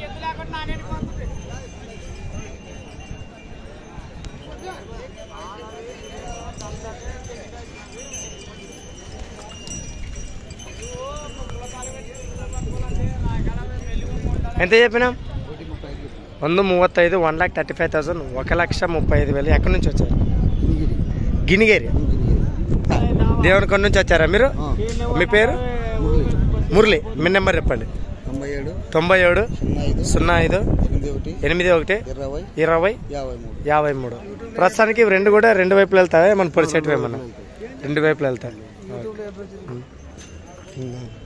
ఎంత చెప్పినాం వంద మూవత్తైదు one lakh thirty five thousand ఒక లక్ష ముప్పై ఐదు వేలు ఎక్కడి నుంచి వచ్చారు గినిగేరి దేవనకొండ నుంచి వచ్చారా మీరు మీ పేరు మురళి మీ నెంబర్ చెప్పండి తొంభై ఏడు తొంభై ఏడు సున్నా ఐదు సున్నా ఐదు ఎనిమిది ఒకటి ఎనిమిది ఒకటి ఇరవై ఇరవై యాభై మూడు యాభై మూడు ప్రస్తుతానికి ఇవి రెండు కూడా రెండు వైపులు వెళ్తాయి మన పొడిసేటివి ఏమన్నా రెండు వైపులు వెళ్తాయి ఓకే.